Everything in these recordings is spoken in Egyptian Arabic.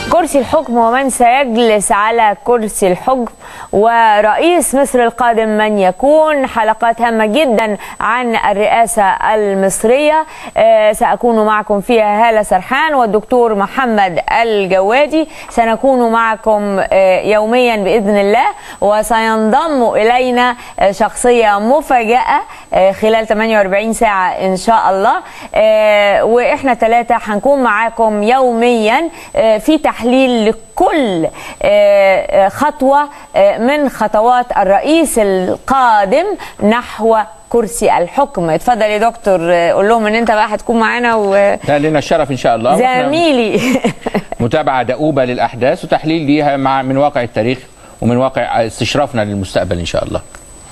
كرسي الحكم ومن سيجلس على كرسي الحكم ورئيس مصر القادم من يكون حلقات هامة جدا عن الرئاسة المصرية آه، سأكون معكم فيها هالة سرحان والدكتور محمد الجوادي سنكون معكم آه، يوميا بإذن الله وسينضم إلينا آه، شخصية مفاجأة آه، خلال 48 ساعة إن شاء الله آه، وإحنا ثلاثة هنكون معاكم يوميا آه، في تحليل لكل آه، آه، خطوة آه، من خطوات الرئيس القادم نحو كرسي الحكم اتفضل يا دكتور آه، قول لهم ان انت بقى هتكون معانا ده لنا الشرف ان شاء الله وإحنا وزميلي متابعه دؤوبه للاحداث وتحليل ليها مع من واقع التاريخ ومن واقع استشرافنا للمستقبل ان شاء الله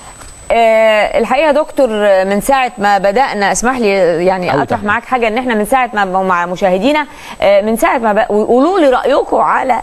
آه، الحقيقه يا دكتور آه، من ساعه ما بدانا اسمح لي يعني أو اطرح تحت. معاك حاجه ان احنا من ساعه ما مع مشاهدينا آه، من ساعه ما بق- وقولوا لي رايكم على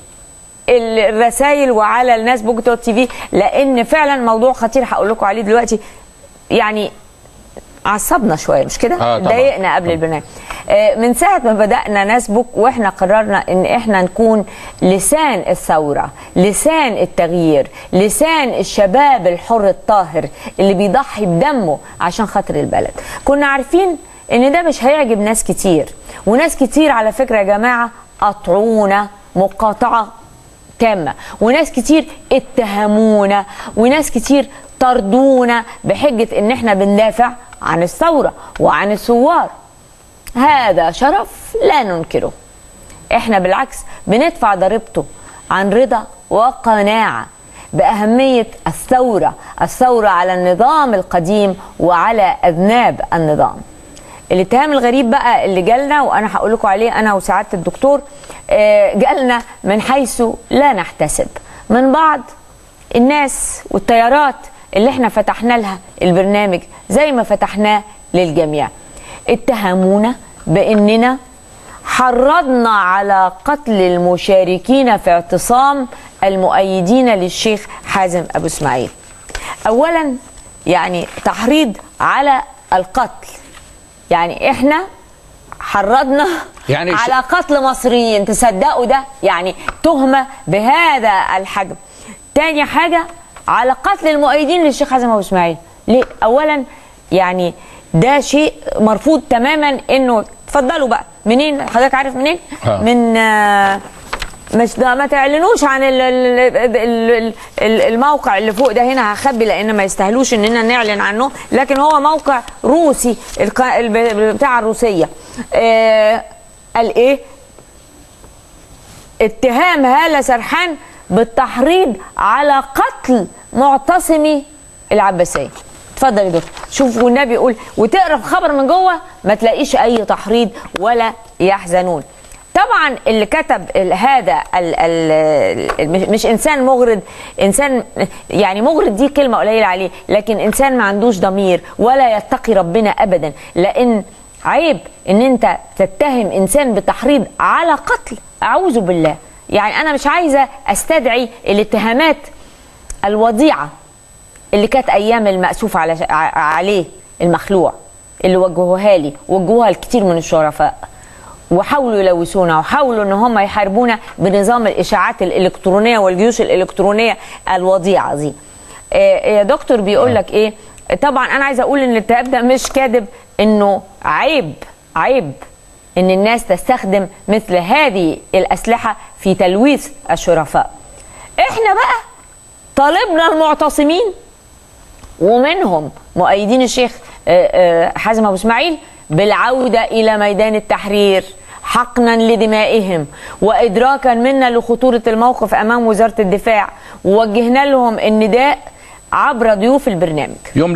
الرسائل وعلى الناس بوك دوت تي في لان فعلا موضوع خطير هقول لكم عليه دلوقتي يعني عصبنا شويه مش كده؟ آه، طبعاً. ضايقنا قبل طبعاً. البرنامج. آه، من ساعه ما بدانا نسبك واحنا قررنا ان احنا نكون لسان الثوره، لسان التغيير، لسان الشباب الحر الطاهر اللي بيضحي بدمه عشان خاطر البلد. كنا عارفين ان ده مش هيعجب ناس كتير، وناس كتير على فكره يا جماعه قطعونا مقاطعه تامة وناس كتير اتهمونا وناس كتير طردونا بحجة ان احنا بندافع عن الثورة وعن الثوار هذا شرف لا ننكره احنا بالعكس بندفع ضريبته عن رضا وقناعة بأهمية الثورة الثورة على النظام القديم وعلى أذناب النظام الاتهام الغريب بقى اللي جالنا وانا هقول لكم عليه انا وسعاده الدكتور آه، جالنا من حيث لا نحتسب من بعض الناس والتيارات اللي احنا فتحنا لها البرنامج زي ما فتحناه للجميع اتهمونا باننا حرضنا على قتل المشاركين في اعتصام المؤيدين للشيخ حازم ابو اسماعيل اولا يعني تحريض على القتل يعني احنا حرضنا يعني يعني ش- على قتل مصريين تصدقوا ده يعني تهمة بهذا الحجم تاني حاجة على قتل المؤيدين للشيخ حازم ابو اسماعيل ليه اولا يعني ده شيء مرفوض تماما انه اتفضلوا بقى منين حضرتك عارف منين آه. من آه، مش ده ما تعلنوش عن ال- ال- ال- ال- الموقع اللي فوق ده هنا هخبي لان ما يستاهلوش اننا نعلن عنه لكن هو موقع روسي الق- الب- بتاع الروسيه آه قال ايه اتهام هالة سرحان بالتحريض على قتل معتصمي العباسية اتفضل يا دكتور شوف والنبي يقول وتقرا الخبر من جوه ما تلاقيش اي تحريض ولا يحزنون طبعا اللي كتب ال- هذا ال ال مش- مش انسان مغرض انسان يعني مغرض دي كلمه قليله عليه لكن انسان ما عندوش ضمير ولا يتقي ربنا ابدا لان عيب ان انت تتهم انسان بتحريض على قتل اعوذ بالله يعني انا مش عايزه استدعي الاتهامات الوضيعه اللي كانت ايام المأسوف على ع- عليه المخلوع اللي وجهوها لي وجهوها لكتير من الشرفاء وحاولوا يلوثونا وحاولوا ان هم يحاربونا بنظام الاشاعات الالكترونيه والجيوش الالكترونيه الوضيعه دي آه، يا دكتور بيقول لك ايه طبعا انا عايزه اقول ان الاتهام ده مش كاذب انه عيب عيب ان الناس تستخدم مثل هذه الاسلحه في تلويث الشرفاء احنا بقى طالبنا المعتصمين ومنهم مؤيدين الشيخ آه، آه، حازم ابو اسماعيل بالعوده الى ميدان التحرير حقنا لدمائهم وادراكا منا لخطوره الموقف امام وزاره الدفاع ووجهنا لهم النداء عبر ضيوف البرنامج يوم